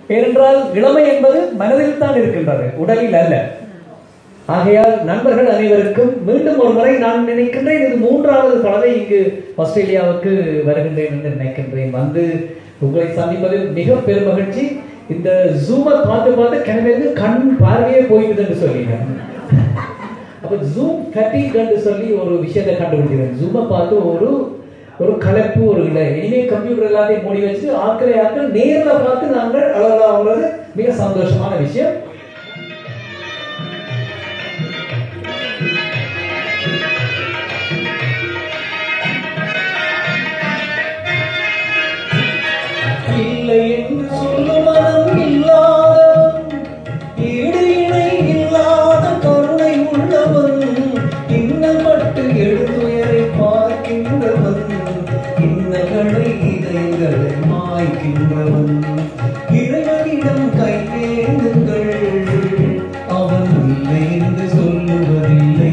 ஏனென்றால் இளமை என்பது மனதில் தான் இருக்கின்றது உடலில் அல்ல ஆகையால் நண்பர்கள் அனைவருக்கும் மீண்டும் ஒரு முறை நான் நினைக்கின்றேன் இது மூன்றாவது தடவை இங்கு ஆஸ்திரேலியாவுக்கு வருகின்றேன் என்று நினைக்கின்றேன் வந்து உங்களை சந்திப்பதில் மிக பெரும் மகிழ்ச்சி இந்த ஜூமை பார்த்து பார்த்து கிணறு கண் பார்வையே போயிட்டு என்று சொல்லிட்டேன் அப்ப ஜூம் ஃபேட்டிக் என்று சொல்லி ஒரு விஷயத்தை கண்டுபிடிக்கிறேன் ஜூமை பார்த்து ஒரு ஒரு கலப்பு ஒரு இல்லை இனிமே கம்ப்யூட்டர் எல்லாத்தையும் மூடி வச்சு ஆட்களை ஆட்கள் நேர்ல பார்த்து நாங்கள் அழகாகிறது மிக சந்தோஷமான விஷயம் இல்லை என்று சொல்லும் மனம் இல்லாதவன் ஈடு இணை இல்லாத கருணை உள்ளவன் இன்னமட்டு எழுதுயரை பார்க்கின்றவன் இன்னகளை இதயங்களை மாய்க்கின்றவன் இறைவனிடம் கையேந்துங்கள் அவன் இல்லை என்று சொல்லுவதில்லை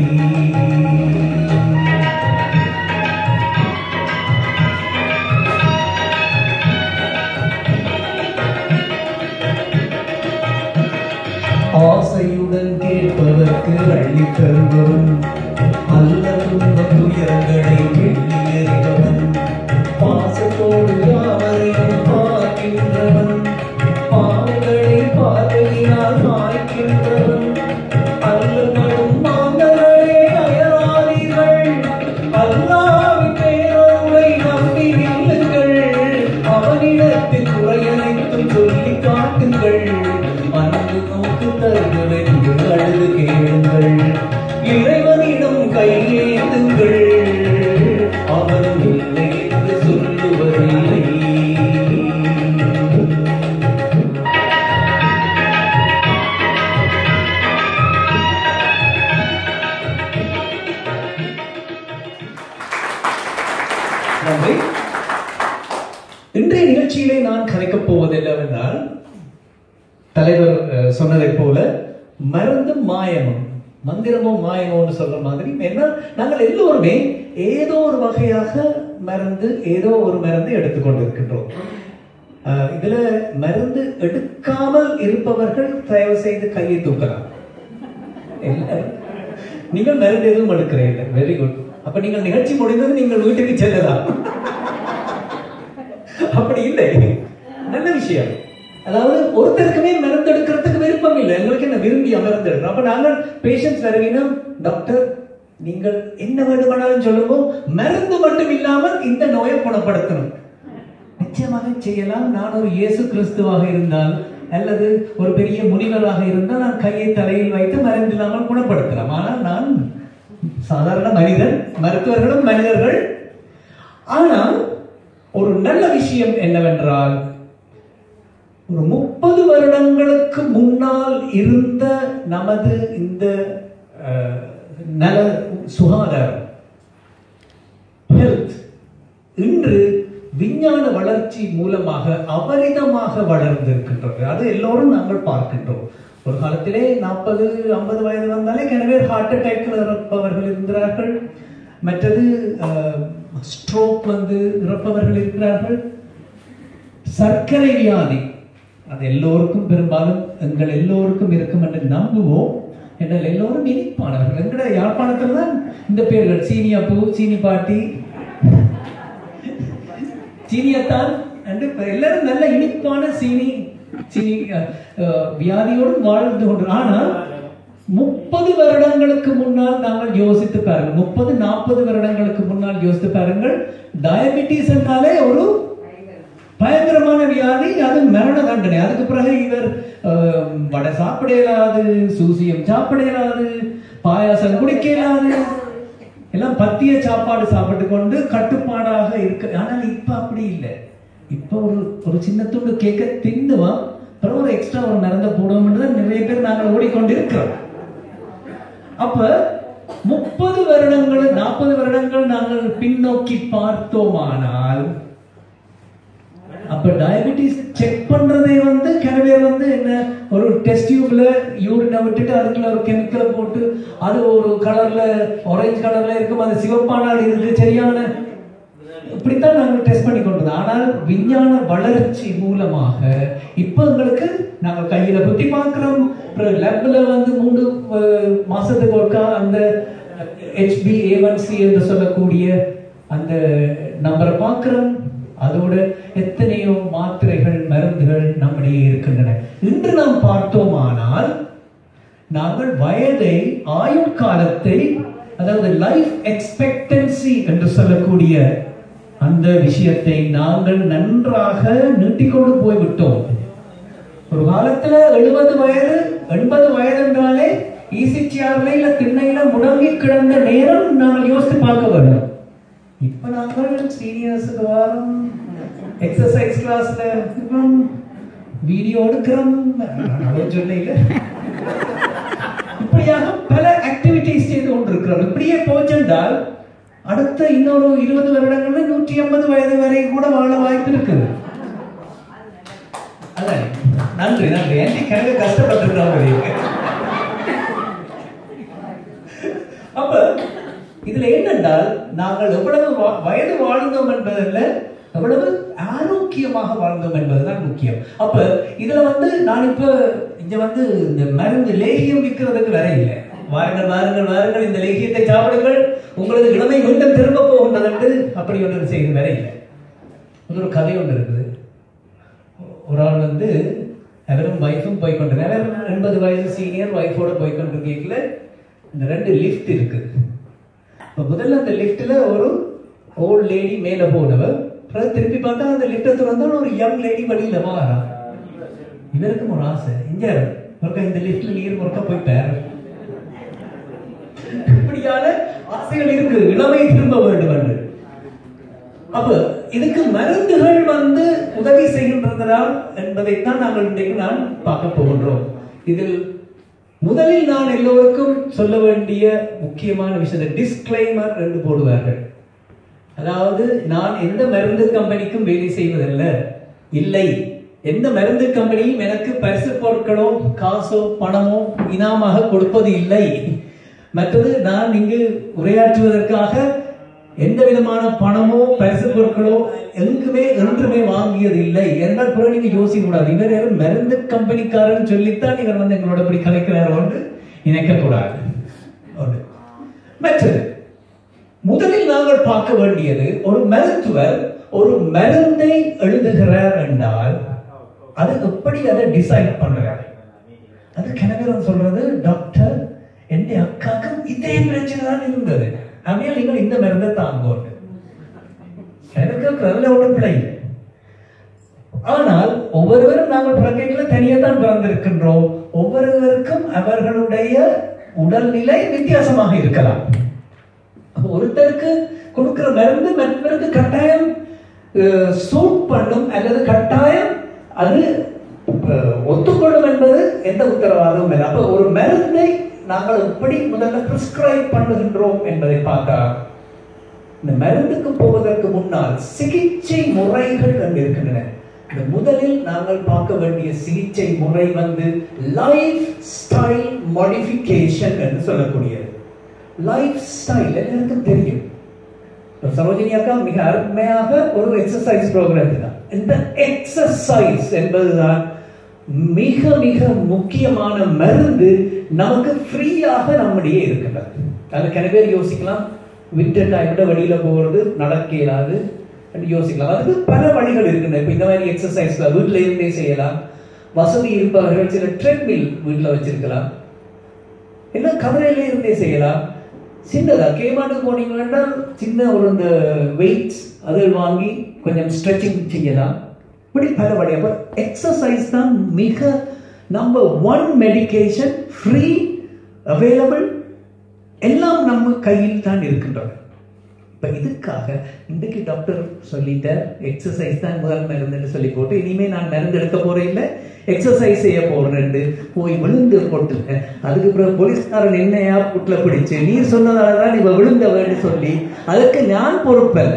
ஆசையுடன் கேட்பதற்கு அள்ளி தருபவன் அல்ல துன்பத் துயரங்களை எண்ணி எறிபவன் பாசத்தோடு யாவரையும் பார்க்கின்றவன் பாவங்களை பார்வையினால் மாய்க்கின்றவன் அல்லங்களும் மாந்தர்களே அயராதீர்கள் அல்லாவின் பேரருளை நம்பி நில்லுங்கள் அவனிடத்தில் குறையனைத்தும் சொல்லி காட்டுங்கள் அன்பு நோக்கு தருங்கள் என்று அழுது கேளுங்கள் இறைவனிடம் கையேந்துங்கள் அவன் இல்லை என்று சொல்லுவதில்லை நன்றி இன்றைய நிகழ்ச்சியிலே நான் கதைக்கப் போவது என்னவென்றால் தலைவர் அஹ், சொன்னதைப் போல மருந்தும் மாயமும் மந்திரமோ மாயமோன்னு சொல்ற மாதிரி ஏன்னா நாங்கள் எல்லோருமே ஏதோ ஒரு வகையாக மருந்து ஏதோ ஒரு மருந்து எடுத்துக்கொண்டிருக்கின்றோம் அஹ், இதுல மருந்து எடுக்காமல் இருப்பவர்கள் தயவு செய்து கையை தூக்கலாம் எல்லாரும். நீங்கள் மருந்து எதுவும் எடுக்கிறீர்கள் வெரி குட் அப்ப நீங்கள் நிகழ்ச்சி முடிந்தது நீங்கள் வீட்டுக்கு செல்லலாம் அப்படி இல்லை நல்ல விஷயம் அதாவது ஒருத்தருக்குமே மருந்து எடுக்கிறதுக்கு விருப்பம் இல்லை எங்களுக்கு என்ன விரும்பி மருந்து எடுக்கிறோம் அப்ப நாங்கள் பேஷண்ட்ஸ் வருவீங்கன்னா டாக்டர் நீங்கள் என்ன வேண்டுமானாலும் சொல்லுங்க மருந்து மட்டும் இல்லாமல் இந்த நோயை குணப்படுத்தணும் நிச்சயமாக செய்யலாம் நான் ஒரு இயேசு கிறிஸ்துவாக இருந்தால் அல்லது ஒரு பெரிய முனிவராக இருந்தால் நான் கையை தலையில் வைத்து மருந்து இல்லாமல் குணப்படுத்தலாம் ஆனால் நான் சாதாரண மனிதன் மருத்துவர்களும் மனிதர்கள் ஆனால் ஒரு நல்ல விஷயம் என்னவென்றால் ஒரு முப்பது வருடங்களுக்கு முன்னால் இருந்த நமது இந்த அஹ், நல சுகாதாரம் ஹெல்த் இன்று விஞ்ஞான வளர்ச்சி மூலமாக அபரிதமாக வளர்ந்திருக்கின்றது அது எல்லோரும் நாங்கள் பார்க்கின்றோம் ஒரு காலத்திலே நாற்பது ஐம்பது வயது வந்தாலே எனவே ஹார்ட் அட்டாக் இறப்பவர்கள் இருக்கிறார்கள் மற்றது ஸ்ட்ரோக் வந்து இறப்பவர்கள் இருக்கிறார்கள் சர்க்கரை வியாதி அது எல்லோருக்கும் பெரும்பாலும் எங்கள் எல்லோருக்கும் இருக்கும் என்று நம்புவோம் என்றால் எல்லோரும் இனிப்பானவர்கள் எங்கட யாழ்ப்பாணத்தில் தான் இந்த பேர்கள் சீனி அப்பு சீனி பாட்டி சீனியத்தான் என்று இப்ப எல்லாரும் நல்ல இனிப்பான சீனி சீனி அஹ், அஹ், வியாதியோடு வாழ்ந்து கொண்டு ஆனால் முப்பது வருடங்களுக்கு முன்னால் நாங்கள் யோசித்து பாருங்கள் முப்பது நாற்பது வருடங்களுக்கு முன்னால் யோசித்து பாருங்கள் டயபிட்டிஸ் என்றாலே ஒரு பயங்கரமான வியாதி அது மரண தண்டனை அதுக்கு பிறகு இவர் அஹ், வடை சாப்பிட இயலாது சூசியம் சாப்பிட இயலாது பாயாசம் குடிக்க இயலாது எல்லாம் பத்திய சாப்பாடு சாப்பிட்டு கொண்டு கட்டுப்பாடாக இருக்கு ஆனால் இப்ப அப்படி இல்லை இப்ப ஒரு ஒரு சின்ன துண்டு கேக்க தின்னுவான் அப்புறம் ஒரு எக்ஸ்ட்ரா ஒரு மருந்த போடுவோம் தான் நிறைய பேர் நாங்கள் ஓடிக்கொண்டிருக்கிறோம் அப்ப முப்பது வருடங்கள் நாற்பது வருடங்கள் நாங்கள் பின்னோக்கி பார்த்தோமானால் அப்ப டயபிட்டிஸ் செக் பண்றதே வந்து கிணவே வந்து என்ன ஒரு டெஸ்ட் டியூப்ல யூரினை விட்டுட்டு அதுக்குள்ள ஒரு கெமிக்கலை போட்டு அது ஒரு கலர்ல ஆரஞ்சு கலர்ல இருக்கும் அது சிவப்பானால் இதுக்கு சரியான இப்படித்தான் நாங்கள் டெஸ்ட் பண்ணி கொண்டது ஆனால் விஞ்ஞான வளர்ச்சி மூலமாக இப்போ எங்களுக்கு நாங்கள் கையில குத்தி பார்க்கிறோம் அப்புறம் லேப்ல வந்து மூணு அஹ், மாசத்துக்கு ஒருக்கா அந்த ஹெச்பி ஏவன்சி என்று சொல்லக்கூடிய அந்த நம்பரை பார்க்கிறோம் அதோட எத்தனையோ மாத்திரைகள் மருந்துகள் நம்மிடையே இருக்கின்றன இன்று நாம் பார்த்தோமானால் நாங்கள் வயதை ஆயுள் காலத்தை அதாவது லைஃப் எக்ஸ்பெக்டன்சி என்று சொல்லக்கூடிய அந்த விஷயத்தை நாங்கள் நன்றாக நீட்டிக்கொண்டு போய்விட்டோம் ஒரு காலத்துல எழுபது வயது எண்பது வயது என்றாலே ஈசிச்சியார்ல இல்ல திண்ணையில முடங்கி கிடந்த நேரம் நாங்கள் யோசித்து பார்க்க வேண்டும் இப்ப நாங்கள் சீனியர்ஸுக்கு வாரம் எக்ஸசைஸ் கிளாஸ்ல இருக்கிறோம் வீடியோ எடுக்கிறோம் அதை சொல்ல இப்படியாக பல ஆக்டிவிட்டிஸ் செய்து கொண்டிருக்கிறோம் இப்படியே போச்சென்றால் அடுத்த இன்னொரு இருபது வருடங்கள்ல நூற்றி ஐம்பது வயது வரை கூட வாழ வாய்ப்பு இருக்குது அதான் நன்றி நன்றி என்னை கிழங்கு கஷ்டப்பட்டிருக்கிறோம் அப்ப இதுல என்னென்றால் நாங்கள் எவ்வளவு வா- வயது வாழ்ந்தோம் என்பதல்ல எவ்வளவு ஆரோக்கியமாக வாழ்ந்தோம் என்பதுதான் முக்கியம் அப்ப இதுல வந்து நான் இப்ப இங்க வந்து இந்த மருந்து லேகியம் விற்கிறதுக்கு வர இல்லை வாருங்கள் வாருங்கள் வாருங்கள் இந்த லேகியத்தை சாப்பிடுங்கள் உங்களது இளமை மீண்டும் திரும்ப போகின்றது என்று அப்படி ஒன்று செய்து வர இல்லை ஒரு கதை ஒன்று இருக்குது ஒரு ஆள் வந்து அவரும் ஒய்ஃபும் போய் கொண்டிருக்காங்க அவர் எண்பது வயசு சீனியர் ஒய்ஃபோட போய் கொண்டிருக்கீங்கள இந்த ரெண்டு லிஃப்ட் இருக்கு இப்போ முதல்ல அந்த லிஃப்ட்ல ஒரு ஓல்ட் லேடி மேலே போனவர் அப்புறம் திருப்பி பார்த்தா அந்த லிஃப்ட்டை திறந்தா ஒரு யங் லேடி வழியில வாரா இவருக்கும் ஒரு ஆசை இங்க ஒருக்கா இந்த லிஃப்ட்ல நீர் ஒருக்கா போய் பேர் இப்படியான ஆசைகள் இருக்கு இளமை திரும்ப வேண்டும் என்று அப்ப இதுக்கு மருந்துகள் வந்து உதவி செய்கின்றதா என்பதைத்தான் நாங்கள் இன்றைக்கு நான் பார்க்க போகின்றோம் இதில் முதலில் நான் எல்லோருக்கும் சொல்ல வேண்டிய முக்கியமான விஷயத்தை டிஸ்க்ளைமர் என்று போடுவார்கள் அதாவது நான் எந்த மருந்து கம்பெனிக்கும் வேலை செய்வதல்ல இல்லை எந்த மருந்து கம்பெனியும் எனக்கு பரிசு பொருட்களோ காசோ பணமோ இனாமாக கொடுப்பது இல்லை மற்றது நான் இங்கு உரையாற்றுவதற்காக எந்த விதமான பணமோ பரிசு பொருட்களோ எங்குமே என்றுமே வாங்கியது இல்லை என்றால் பிறகு நீங்க யோசிக்க கூடாது இவர் யாரும் மருந்து கம்பெனிக்காரன் சொல்லித்தான் இவர் வந்து எங்களோட இப்படி கலைக்கிறார் என்று நினைக்க கூடாது ஒன்று. மற்றது முதலில் நாங்கள் பார்க்க வேண்டியது ஒரு மருத்துவர் ஒரு மருந்தை எழுதுகிறார் என்றால் அது எப்படி அதை டிசைட் பண்ணுறார் அது கிணவரம் சொல்றது டாக்டர் என் அக்காக்கும் இதே பிரச்சனை தான் இருந்தது அப்படியே நீங்கள் இந்த மருந்தை தாங்கோன்னு எனக்கு கவலை ஒன்றும் பிள்ளை இல்லை. ஆனால் ஒவ்வொருவரும் நாங்கள் பிறக்கைகளை தனியாக தான் பிறந்திருக்கின்றோம் ஒவ்வொருவருக்கும் அவர்களுடைய உடல்நிலை வித்தியாசமாக இருக்கலாம் அப்ப ஒருத்தருக்கு கொடுக்கிற மருந்து மற்றவருக்கு கட்டாயம் சூட் பண்ணும் அல்லது கட்டாயம் அது அஹ், ஒத்துக்கொள்ளும் என்பது எந்த உத்தரவாதமும் இல்லை அப்ப ஒரு மருந்தை நாங்கள் எப்படி முதல்ல பிரிஸ்கிரைப் பண்ணுகின்றோம் என்பதை பார்த்தா இந்த மருந்துக்கு போவதற்கு முன்னால் சிகிச்சை முறைகள் அங்கு இருக்கின்றன இந்த முதலில் நாங்கள் பார்க்க வேண்டிய சிகிச்சை முறை வந்து லைஃப் ஸ்டைல் மாடிஃபிகேஷன் என்று சொல்லக்கூடியது லைஃப் ஸ்டைல் எல்லாருக்கும் தெரியும் இப்ப சரோஜினி அக்கா மிக அருமையாக ஒரு எக்ஸசைஸ் ப்ரோக்ராம் தான் இந்த எக்ஸசைஸ் என்பதுதான் மிக மிக முக்கியமான மருந்து நமக்கு ஃப்ரீயாக நம்முடைய இருக்கின்றது அதுக்கு நிறைய பேர் யோசிக்கலாம் விட்ட டைம்ல வெளியில போகிறது நடக்க இயலாது என்று யோசிக்கலாம் அதுக்கு பல வழிகள் இருக்கின்றன இப்போ இந்த மாதிரி எக்ஸசைஸ் வீட்டில் இருந்தே செய்யலாம் வசதி இருப்பவர்கள் சில ட்ரெட்மில் வீட்டில் வச்சிருக்கலாம் இல்லை கவலையில இருந்தே செய்யலாம் சின்னதா கேமாட்டுக்கு போனீங்கன்னா சின்ன ஒரு இந்த வெயிட்ஸ் அதை வாங்கி கொஞ்சம் ஸ்ட்ரெச்சிங் செய்யலாம் இப்படி பல வழி அப்போ எக்ஸசைஸ் தான் மிக number one medication free available எல்லாம் நம்ம கையில் தான் இருக்கின்றன இப்போ இதுக்காக இன்றைக்கு டாக்டர் சொல்லிட்டார் எக்ஸசைஸ் தான் முதல் மருந்துன்னு சொல்லி போட்டு இனிமே நான் மருந்து எடுக்க போறேன் இல்லை எக்ஸசைஸ் செய்ய போறேன் போய் விழுந்து போட்டுங்க அதுக்கு பிறகு போலீஸ்காரன் என்னையா புட்ல பிடிச்சு நீ சொன்னதால தான் இவ விழுந்தவன்னு சொல்லி அதுக்கு நான் பொறுப்பல்ல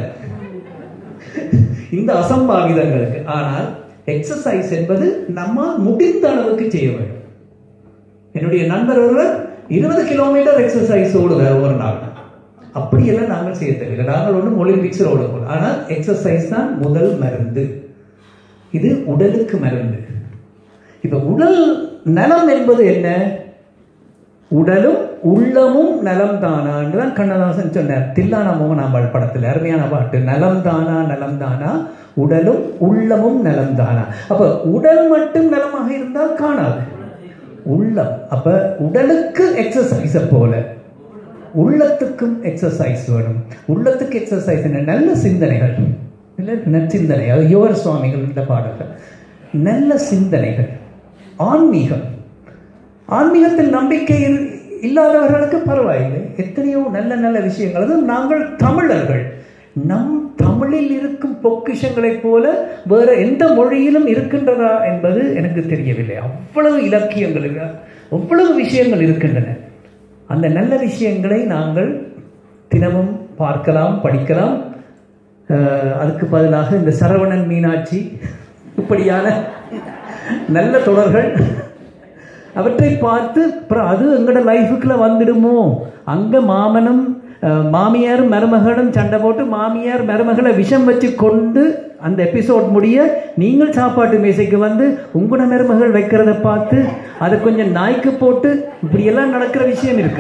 இந்த அசம்பாவிதங்களுக்கு ஆனால் எக்ஸசைஸ் என்பது நம்ம முடிந்த அளவுக்கு செய்ய வேண்டும் என்னுடைய நண்பர் ஒருவர் இருபது கிலோமீட்டர் எக்ஸசைஸ் ஓடுவார் ஒரு நாள் அப்படியெல்லாம் நாங்கள் செய்ய தேவையில்லை நாங்கள் ஒன்றும் ஒலிம்பிக்ஸில் ஓட போகிறோம் ஆனால் எக்ஸசைஸ் தான் முதல் மருந்து இது உடலுக்கு மருந்து இப்ப உடல் நலம் என்பது என்ன உடலும் உள்ளமும் நலம் தானா தான் கண்ணதாசன் சொன்னார் தில்லானா மோகனாம்பாள் படத்தில் அருமையான பாட்டு நலம் தானா நலம் தானா உடலும் உள்ளமும் நலம் தானா அப்ப உடல் மட்டும் நலமாக இருந்தால் காணாது உள்ளம் அப்ப உடலுக்கு எக்ஸசைஸை போல உள்ளத்துக்கும் எக்ஸசைஸ் வேணும் உள்ளத்துக்கு எக்ஸசைஸ் என்ன நல்ல சிந்தனைகள் இல்லை நற்சிந்தனை அது யோகர் சுவாமிகள் இந்த பாடல்கள் நல்ல சிந்தனைகள் ஆன்மீகம் ஆன்மீகத்தில் நம்பிக்கை இல்- இல்லாதவர்களுக்கு பரவாயில்லை எத்தனையோ நல்ல நல்ல விஷயங்கள் அது நாங்கள் தமிழர்கள் நம் தமிழில் இருக்கும் பொக்கிஷங்களைப் போல வேற எந்த மொழியிலும் இருக்கின்றதா என்பது எனக்கு தெரியவில்லை அவ்வளவு இலக்கியங்கள் இருக்கு, அவ்வளவு விஷயங்கள் இருக்கின்றன அந்த நல்ல விஷயங்களை நாங்கள் தினமும் பார்க்கலாம் படிக்கலாம் அஹ், அதுக்கு பதிலாக இந்த சரவணன் மீனாட்சி இப்படியான நல்ல தொடர்கள் அவற்றை பார்த்து அப்புறம் அது எங்களோட லைஃபுக்குள்ள வந்துடுமோ அங்க மாமனும் அஹ், மாமியாரும் மருமகளும் சண்டை போட்டு மாமியார் மருமகளை விஷம் வச்சு கொண்டு அந்த எபிசோட் முடிய நீங்கள் சாப்பாட்டு மேசைக்கு வந்து உங்களோட மருமகள் வைக்கிறத பார்த்து அதை கொஞ்சம் நாய்க்கு போட்டு இப்படியெல்லாம் நடக்கிற விஷயம் இருக்கு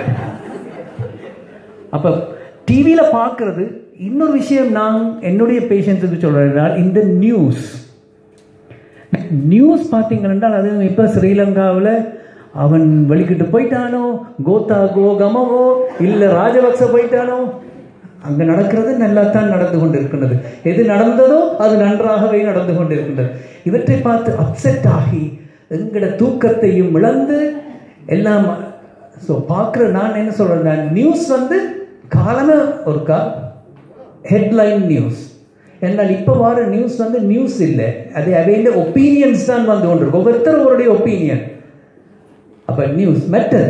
அப்ப டிவியில பார்க்கிறது இன்னொரு விஷயம் நான் என்னுடைய பேஷண்ட்ஸுக்கு சொல்றேன் இந்த நியூஸ் நியூஸ் பார்த்தீங்கன்னா அது இப்போ ஸ்ரீலங்காவில் அவன் வெளிக்கிட்டு போயிட்டானோ கோத்தா கோகமவோ இல்லை ராஜபக்ச போயிட்டானோ அங்கே நடக்கிறது நல்லா தான் நடந்து கொண்டு இருக்கின்றது எது நடந்ததோ அது நன்றாகவே நடந்து கொண்டு இருக்கின்றது இவற்றை பார்த்து அப்செட் ஆகி எங்களோட தூக்கத்தையும் இழந்து எல்லாம் ஸோ பார்க்குற நான் என்ன சொல்கிறேன் நியூஸ் வந்து காலமே ஒருக்கா ஹெட்லைன் நியூஸ் എന്നാൽ இப்போ வர நியூஸ் வந்து நியூஸ் இல்லை அது அவையின் ஒப்பீனியன்ஸ் தான் வந்து கொண்டிருக்கு ஒவ்வொருத்தரும் அவருடைய ஒப்பீனியன் அப்ப நியூஸ் மெட்டது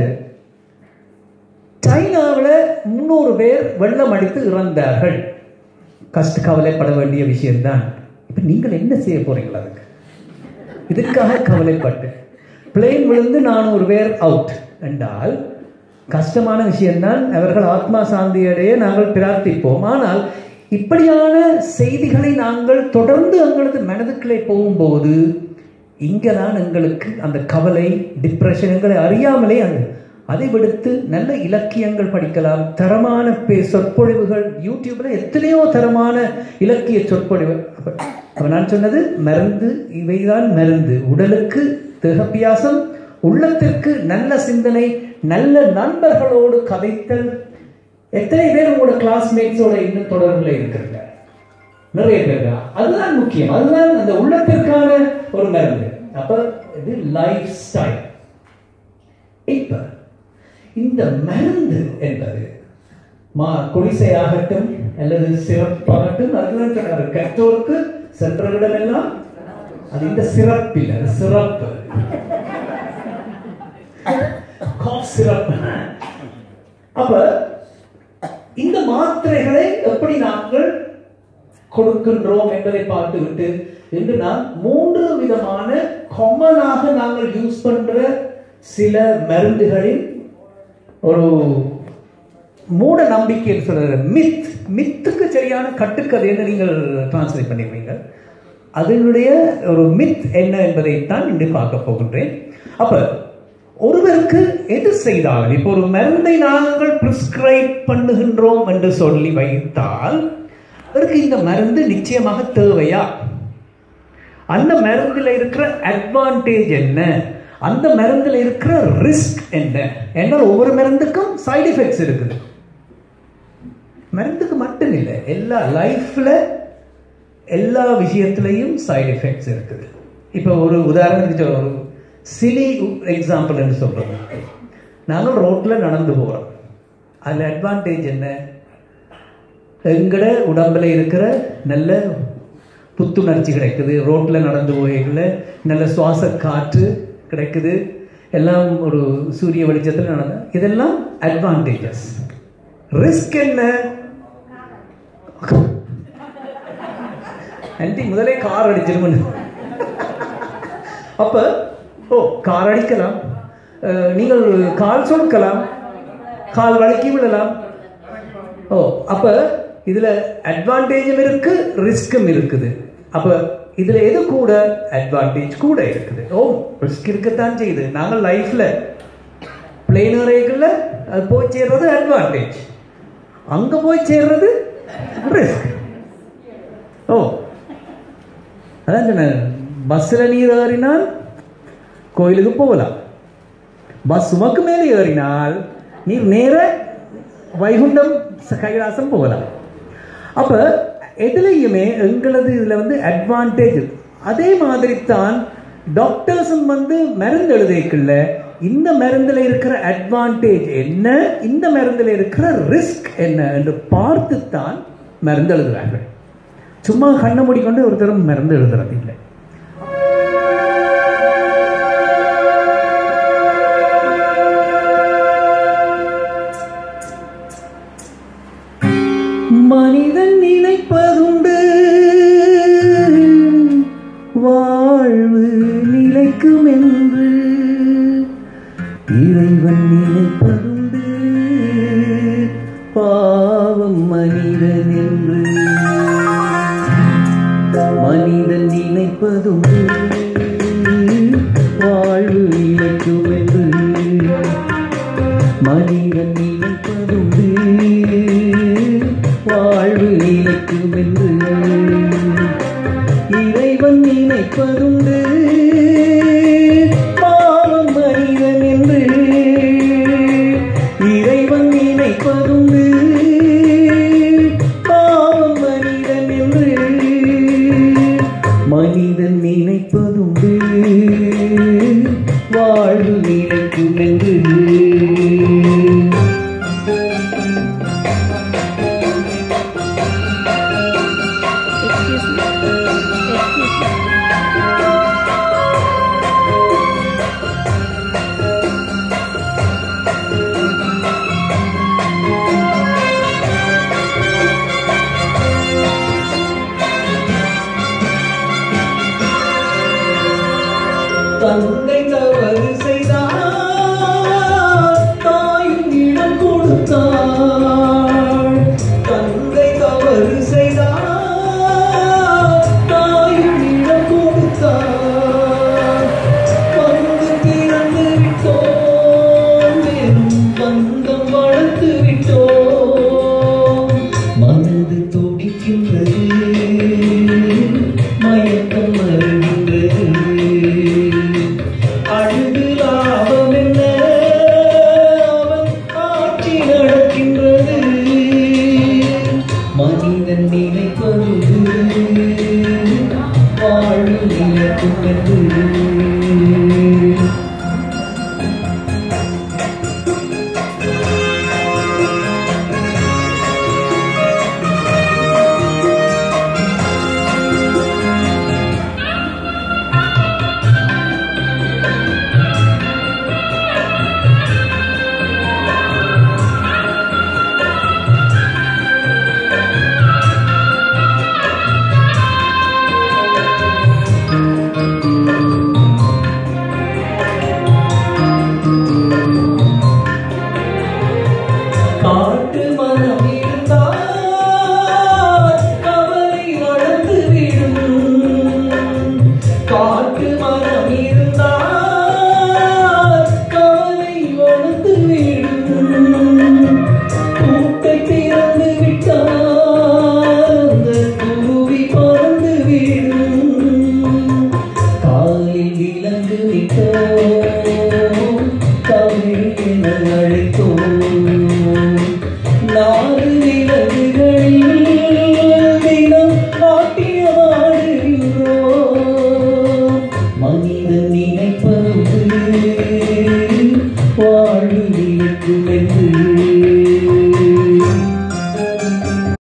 சைனாவில் முந்நூறு பேர் வெள்ளம் அடித்து இறந்தார்கள் கஷ்ட கவலைப்பட வேண்டிய விஷயம்தான் இப்ப நீங்கள் என்ன செய்ய போறீங்களா அதுக்கு இதுக்காக கவலைப்பட்டு பிளேன் விழுந்து நானூறு பேர் அவுட் என்றால் கஷ்டமான விஷயம்தான் அவர்கள் ஆத்மா சாந்தி அடைய நாங்கள் பிரார்த்திப்போம் ஆனால் இப்படியான செய்திகளை நாங்கள் தொடர்ந்து எங்களது மனதுக்குள்ளே போகும்போது இங்கதான் எங்களுக்கு அந்த கவலை டிப்ரெஷன் எங்களை அறியாமலே அங்கு அதை விடுத்து நல்ல இலக்கியங்கள் படிக்கலாம் தரமான பே சொற்பொழிவுகள் யூடியூப்ல எத்தனையோ தரமான இலக்கிய சொற்பொழிவு அப்ப அப்ப நான் சொன்னது மருந்து இவைதான் மருந்து உடலுக்கு தேகப்பியாசம் உள்ளத்திற்கு நல்ல சிந்தனை நல்ல நண்பர்களோடு கதைத்தல் எத்தனை பேர் உங்களோட கிளாஸ்மேட்ஸோட இன்னும் தொடர்புல இருக்கிறீங்க நிறைய பேர் அதுதான் முக்கியம் அதுதான் அந்த உள்ளத்திற்கான ஒரு மருந்து அப்ப இது லைஃப் ஸ்டைல் இப்ப இந்த மருந்து என்பது மா குடிசையாகட்டும் அல்லது சிறப்பாகட்டும் அதுதான் சொன்னாரு கற்றோருக்கு சென்ற இடமெல்லாம் அது இந்த சிறப்பில் அது சிறப்பு காஃப் சிறப்பு அப்ப இந்த மாத்திரைகளை எப்படி நாங்கள் கொடுக்கின்றோம் என்பதை பார்த்துவிட்டு இன்று நான் மூன்று விதமான காமனாக நாங்கள் யூஸ் பண்ற சில மருந்துகளின் ஒரு மூட நம்பிக்கை சொல்ற மித் மித்துக்கு சரியான கட்டுக்கதைன்னு நீங்கள் டிரான்ஸ்லேட் பண்ணிருப்பீங்க அதனுடைய ஒரு மித் என்ன என்பதைத்தான் இன்று பார்க்க போகின்றேன் அப்ப ஒருவருக்கு எது செய்தால் இப்போ ஒரு மருந்தை நாங்கள் பிரிஸ்கிரைப் பண்ணுகின்றோம் என்று சொல்லி வைத்தால் அவருக்கு இந்த மருந்து நிச்சயமாக தேவையா அந்த மருந்தில் இருக்கிற அட்வான்டேஜ் என்ன அந்த மருந்தில் இருக்கிற ரிஸ்க் என்ன என்றால் ஒவ்வொரு மருந்துக்கும் சைடு எஃபெக்ட்ஸ் இருக்குது மருந்துக்கு மட்டும் இல்லை எல்லா லைஃப்ல எல்லா விஷயத்திலையும் சைடு எஃபெக்ட்ஸ் இருக்குது இப்போ ஒரு உதாரணத்துக்கு சொல்ல ஒரு சிலி எக்ஸாம்பிள் என்று சொல்றது நாங்கள் ரோட்ல நடந்து போறோம் அதில் அட்வான்டேஜ் என்ன எங்கட உடம்புல இருக்கிற நல்ல புத்துணர்ச்சி கிடைக்குது ரோட்ல நடந்து போகல நல்ல சுவாச காற்று கிடைக்குது எல்லாம் ஒரு சூரிய வெளிச்சத்தில் நடந்த இதெல்லாம் அட்வான்டேஜஸ் ரிஸ்க் என்ன ஆன்டி முதலே கார் அடிச்சிருமனு அப்ப ஓ கார் அடிக்கலாம் அஹ், நீங்கள் கால் சொடுக்கலாம் கால் வழுக்கி விடலாம் ஓ அப்ப இதுல அட்வான்டேஜும் இருக்கு ரிஸ்க்கும் இருக்குது அப்ப இதுல எது கூட அட்வான்டேஜ் கூட இருக்குது ஓ ரிஸ்க் இருக்கத்தான் செய்யுது நாங்கள் லைஃப்ல பிளேன் ரேக்கில் அது போய் சேர்றது அட்வான்டேஜ் அங்க போய் சேர்றது ரிஸ்க் ஓ அதான் சொன்னேன் பஸ்ஸில் நீர் ஏறினால் கோயிலுக்கு போகலாம் பஸ் உமக்கு மேலே ஏறினால் நீர் நேர வைகுண்டம் ச- கைலாசம் போகலாம் அப்ப எதுலையுமே எங்களது இதுல வந்து அட்வான்டேஜ் அதே மாதிரி தான் டாக்டர்ஸும் வந்து மருந்து எழுதிக்கல இந்த மருந்துல இருக்கிற அட்வான்டேஜ் என்ன இந்த மருந்துல இருக்கிற ரிஸ்க் என்ன என்று பார்த்து தான் மருந்து எழுதுறார்கள் சும்மா கண்ணை மூடிக்கொண்டு ஒருத்தரும் மருந்து எழுதுறது இல்லை மனிதன் நினைப்பதுண்டு வாழ்வு நிலைக்கும் என்று இறைவன் நினைப்பதுண்டு பாவம் மனிதன் என்று மனிதன் நினைப்பதுண்டு வாழ்வு நிலைக்கும் என்று மனிதன் நினைப்பதுண்டு வாழ்வு நிலைக்கும் என்று இறைவன் நினைப்பதுண்டு பாவம் மனிதன் என்று இறைவன் நினைப்பதுண்டு பாவம் மனிதன் என்று மனிதன் நினைப்பதுண்டு வாழ்வு நினைக்கும் என்று Excuse me. Excuse me. தந்தை தவறு செய்தார் தாயும் இடம் கொடுத்தாள் தந்தை தவறு செய்தார் தாயும் இடம் கொடுத்தாள் வந்து திறந்து விட்டோம் வெறும் பந்தம் வளர்த்து விட்டோம் மனது துடிக்கின்றது மயக்கம் வருகின்றது அழுது லாபம் என்ன அவன் ஆட்சி நடக்கின்றது மனிதன் நினைப்பது வாழ்வு நிலைக்கும் என்று காட்டு மனம் இருந்தால் கவலை வளர்ந்து விடும் காட்டு மனம் இருந்தால் கவலை வளர்ந்து விடும் கூட்டை திறந்து விட்டால் அந்த குருவி பறந்து விடும் காலில் விலங்கு விட்டோம் தமிழ் என